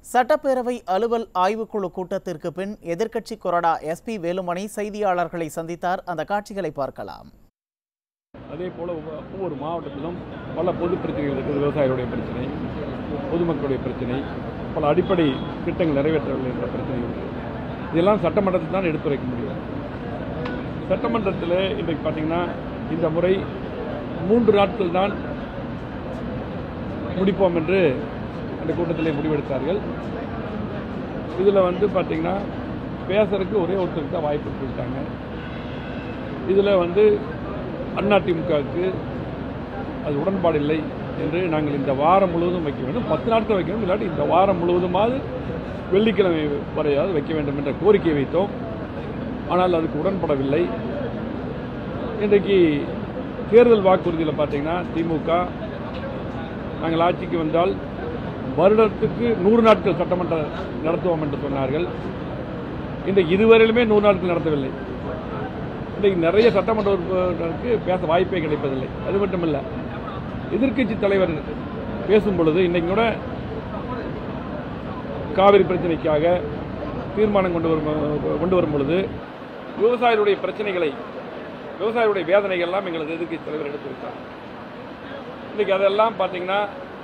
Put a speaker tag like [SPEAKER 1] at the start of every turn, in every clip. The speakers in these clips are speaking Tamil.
[SPEAKER 1] சட்டப்பேரவை அலுவல் ஆய்வுக்குழு கூட்டத்திற்கு பின் எதிர்க்கட்சி கொறடா எஸ்பி வேலுமணி செய்தியாளர்களை சந்தித்தார் அந்த காட்சிகளை பார்க்கலாம்
[SPEAKER 2] அதே போல் ஒவ்வொரு மாவட்டத்திலும் பல பொது பிரச்சனைகள் இருக்குது விவசாயிகளுடைய பிரச்சனை பொதுமக்களுடைய பிரச்சனை பல அடிப்படை திட்டங்கள் நிறைவேற்றவில்லை என்ற பிரச்சனைகள் இருக்குது இதெல்லாம் சட்டமன்றத்தில் தான் எடுத்துரைக்க முடியும் சட்டமன்றத்தில் இன்றைக்கு பார்த்தீங்கன்னா இந்த முறை மூன்று நாட்கள் தான் முடிப்போம் என்று அந்த கூட்டத்திலே முடிவெடுத்தார்கள் இதில் வந்து பார்த்தீங்கன்னா பேசுறதுக்கு ஒரே ஒருத்தருக்கு தான் வாய்ப்பு கொடுத்தாங்க இதில் வந்து அதிமுகவுக்கு அது உடன்பாடு இல்லை என்று நாங்கள் இந்த வாரம் முழுவதும் வைக்க வேண்டும் பத்து நாட்கள் வைக்க வேண்டும் இல்லாட்டி இந்த வாரம் முழுவதுமாவது வெள்ளிக்கிழமை வரையாவது வைக்க வேண்டும் என்ற கோரிக்கை வைத்தோம் ஆனால் அதுக்கு உடன்படவில்லை இன்றைக்கு தேர்தல் வாக்குறுதியில் பார்த்தீங்கன்னா திமுக நாங்கள் ஆட்சிக்கு வந்தால் வருடத்துக்கு நூறு நாட்கள் சட்டமன்றம் நடத்துவோம் என்று சொன்னார்கள் இந்த இதுவரையிலுமே நூறு நாட்கள் நடத்தவில்லை இன்றைக்கு நிறைய சட்டமன்ற உறுப்பினருக்கு பேச வாய்ப்பே கிடைப்பதில்லை அது மட்டுமல்ல எதிர்க்கட்சி தலைவர் பேசும் பொழுது இன்னைக்கு கூட காவிரி பிரச்சனைக்காக தீர்மானம் கொண்டு வரும் கொண்டு வரும் பொழுது விவசாயிகளுடைய பிரச்சனைகளை விவசாயிகளுடைய வேதனைகள் எல்லாம் எங்களது எதிர்க்கட்சி தலைவர் எடுத்துரைத்தார் இன்னைக்கு அதெல்லாம் பார்த்தீங்கன்னா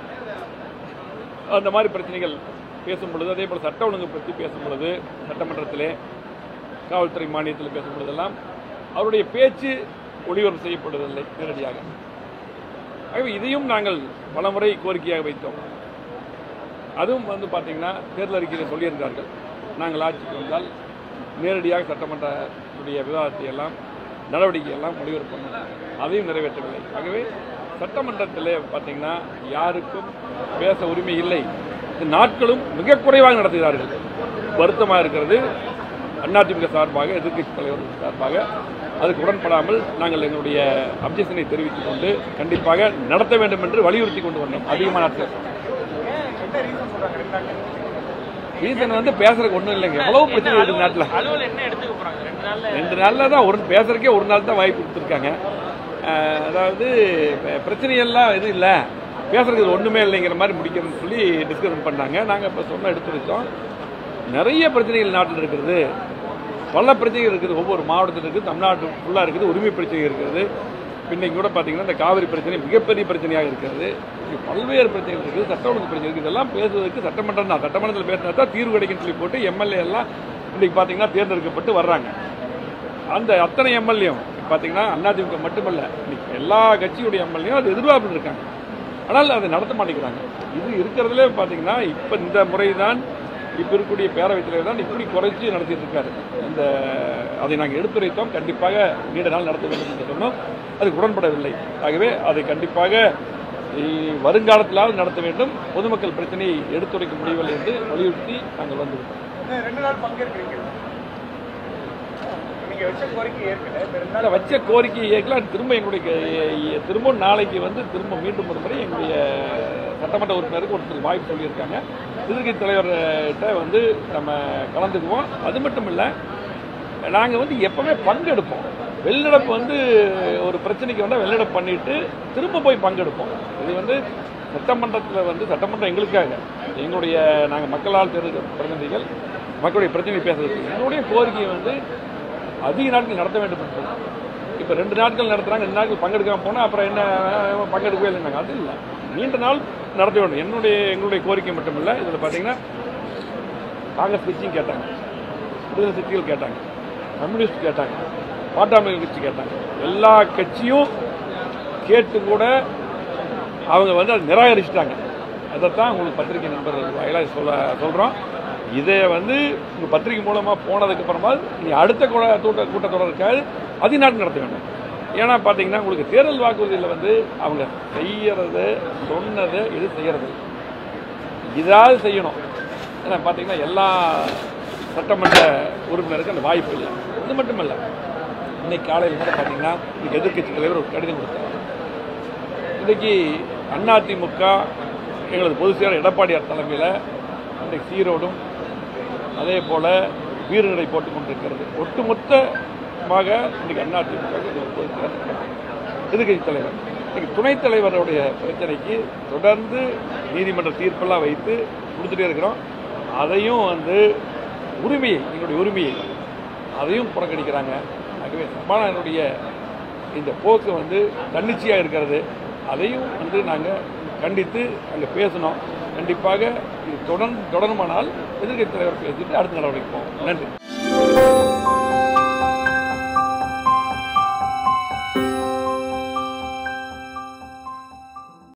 [SPEAKER 2] அந்த மாதிரி பிரச்சனைகள் பேசும் பொழுது அதே போல் சட்ட ஒழுங்கு பற்றி பேசும் பொழுது சட்டமன்றத்திலே காவல்துறை மானியத்தில் பேசும் பொழுதெல்லாம் அவருடைய பேச்சு ஒளிபரப்பு செய்யப்படுவதில்லை நேரடியாக ஆகவே இதையும் நாங்கள் பலமுறை கோரிக்கையாக வைத்தோம் அதுவும் வந்து பார்த்தீங்கன்னா தேர்தல் அறிக்கையில் சொல்லியிருந்தார்கள் நாங்கள் ஆட்சிக்கு வந்தால் நேரடியாக சட்டமன்றத்துடைய விவாதத்தை எல்லாம் நடவடிக்கை எல்லாம் ஒளிபரப்பணும் அதையும் நிறைவேற்றவில்லை ஆகவே சட்டமன்றத்தில் பார்த்தீங்கன்னா யாருக்கும் பேச உரிமை இல்லை இந்த நாட்களும் மிக குறைவாக நடத்துகிறார்கள் வருத்தமாக இருக்கிறது அதிமுக சார்பாக எதிர்க்கட்சி தலைவர் சார்பாக அதுக்கு உடன்படாமல் நாங்கள் எங்களுடைய அப்ஜெக்ஷனை தெரிவித்துக் கொண்டு கண்டிப்பாக நடத்த வேண்டும் என்று வலியுறுத்தி கொண்டு வந்தோம் அதிகமான நாட்கள் ரீசன் வந்து பேசுறதுக்கு ஒன்றும் இல்லைங்க எவ்வளவு பிரச்சனை இருக்கு நாட்டில்
[SPEAKER 3] அலுவல் என்ன எடுத்துக்க போறாங்க ரெண்டு நாள்ல
[SPEAKER 2] ரெண்டு நாளில் தான் ஒரு பேசுறதுக்கே ஒரு நாள் தான் வாய்ப்பு கொடுத்துருக்காங்க அஹ், அதாவது ப- பிரச்சனையெல்லாம் எதுவும் இல்லை பேசுறதுக்கு ஒன்றுமே இல்லைங்கிற மாதிரி முடிக்கணும்னு சொல்லி டிஸ்கஷன் பண்ணாங்க நாங்கள் இப்போ சொன்ன எடுத்துருக்கோம் நிறைய பிரச்சனைகள் நாட்டில் இருக்கிறது பல பிரச்சனைகள் இருக்குது ஒவ்வொரு மாவட்டத்தில் இருக்குது தமிழ்நாட்டு ஃபுல்லாக இருக்குது உரிமை பிரச்சனை இருக்கிறது இன்னைக்கு கூட பார்த்தீங்கன்னா இந்த காவிரி பிரச்சனை மிகப்பெரிய பிரச்சனையாக இருக்கிறது இப்படி பல்வேறு பிரச்சனைகள் இருக்குது சட்ட ஒழுங்கு பிரச்சனை இருக்குது இதெல்லாம் பேசுவதற்கு சட்டமன்றம் தான் சட்டமன்றத்தில் பேசினா தான் தீர்வு கிடைக்கும்னு சொல்லி போட்டு எம்எல்ஏ எல்லாம் இன்னைக்கு பார்த்தீங்கன்னா தேர்ந்தெடுக்கப்பட்டு வர்றாங்க அந்த அத்தனை எம்எல்ஏயும் பார்த்தீங்கன்னா அதிமுக மட்டுமல்ல இன்னைக்கு எல்லா கட்சியுடைய எம்எல்ஏயும் அது எதிர்பார்ப்பு இருக்காங்க ஆனால் அதை நடத்த மாட்டேங்கிறாங்க இது இருக்கிறதுலே பார்த்தீங்கன்னா இப்போ இந்த முறை தான் இப்போ இருக்கக்கூடிய பேரவைத் தலைவர் தான் இப்படி குறைச்சி நடத்திட்டு இருக்காரு இந்த அதை நாங்கள் எடுத்துரைத்தோம் கண்டிப்பாக நீண்ட நாள் நடத்த வேண்டும் என்று சொன்னோம் அதுக்கு உடன்படவில்லை ஆகவே அதை கண்டிப்பாக இ- வருங்காலத்திலாவது நடத்த வேண்டும் பொதுமக்கள் பிரச்சனையை எடுத்துரைக்க முடியவில்லை என்று வலியுறுத்தி நாங்கள் வந்துவிட்டோம்
[SPEAKER 3] ரெண்டு நாள் பங்கேற்கிறீங்க நீங்க வச்ச கோரிக்கை ஏற்கனவே இப்ப ரெண்டு
[SPEAKER 2] அதனால வச்ச கோரிக்கையை ஏற்கலாம் திரும்ப எங்களுடைய க- திரும்ப நாளைக்கு வந்து திரும்ப மீண்டும் ஒரு முறை எங்களுடைய சட்டமன்ற உறுப்பினருக்கு ஒருத்தர் வாய்ப்பு சொல்லியிருக்காங்க எதிர்க்கட்சி தலைவர்கிட்ட வந்து நம்ம கலந்துக்குவோம் அது மட்டும் இல்லை நாங்கள் வந்து எப்பவுமே பங்கெடுப்போம் வெள்ளெடுப்பு வந்து ஒரு பிரச்சனைக்கு வந்தால் வெள்ளெடுப்பு பண்ணிட்டு திரும்ப போய் பங்கெடுப்போம் இது வந்து சட்டமன்றத்தில் வந்து சட்டமன்றம் எங்களுக்காக எங்களுடைய நாங்கள் மக்களால் தேர்தல் பிரதிநிதிகள் மக்களுடைய பிரச்சனை பேசுறதுக்கு எங்களுடைய கோரிக்கையை வந்து அதிக நாட்கள் நடத்த வேண்டும் என்பது இப்போ ரெண்டு நாட்கள் நடத்துறாங்க ரெண்டு நாட்கள் பங்கெடுக்காம போனால் அப்புறம் என்ன அஹ், பங்கெடுக்கவே இல்லைனாங்க அது இல்லை நீண்ட நாள் நடத்த வேண்டும் என்னுடைய எங்களுடைய கோரிக்கை மட்டும் இல்லை இதில் பார்த்தீங்கன்னா காங்கிரஸ் கட்சியும் கேட்டாங்க விடுதலை சக்திகள் கேட்டாங்க கம்யூனிஸ்ட் கேட்டாங்க பாட்டாளி கட்சி கேட்டாங்க எல்லா கட்சியும் கேட்டு கூட அவங்க வந்து அதை நிராகரிச்சிட்டாங்க அதைத்தான் உங்களுக்கு பத்திரிகை நண்பர்கள் வாயிலாக சொல்ல சொல்கிறோம் இதை வந்து உங்கள் பத்திரிகை மூலமாக போனதுக்கு அப்புறமா நீ அடுத்த கூட கூட்ட கூட்டத்தொடருக்காக அதிநாட்டு நடத்த வேண்டும் ஏன்னா பார்த்தீங்கன்னா உங்களுக்கு தேர்தல் வாக்குறுதியில் வந்து அவங்க செய்யறது சொன்னது இது செய்யறது இல்லை. இதாவது செய்யணும் ஏன்னா பார்த்தீங்கன்னா எல்லா சட்டமன்ற உறுப்பினருக்கு அந்த வாய்ப்பு இல்லை இது மட்டும் இல்லை இன்னைக்கு காலையில் கூட பார்த்தீங்கன்னா இன்னைக்கு எதிர்க்கட்சி தலைவர் ஒரு கடிதம் கொடுத்தார் இன்னைக்கு அதிமுக எங்களது பொதுச் செயலர் எடப்பாடியார் தலைமையில் இன்னைக்கு சீரோடும் அதே போல வீரநடை போட்டுக் கொண்டிருக்கிறது ஒட்டுமொத்தமாக இன்னைக்கு அதிமுக க்கு ஒரு பொதுச் செயலர் எதிர்க்கட்சி தலைவர் இன்னைக்கு துணைத் தலைவருடைய பிரச்சனைக்கு தொடர்ந்து நீதிமன்ற தீர்ப்பெல்லாம் வைத்து கொடுத்துட்டே இருக்கிறோம் அதையும் வந்து உரிமையை எங்களுடைய உரிமையை அதையும் புறக்கணிக்கிறாங்க ஆகவே சபாநாயகருடைய இந்த போக்கு வந்து தன்னிச்சையாக இருக்கிறது அதையும் வந்து நாங்கள் கண்டித்து அங்கே பேசணும் கண்டிப்பாக இது தொடர்ந்து தொடருமானால் எதிர்க்கட்சி தலைவர் பேசிட்டு அடுத்த நடவடிக்கை போவோம் நன்றி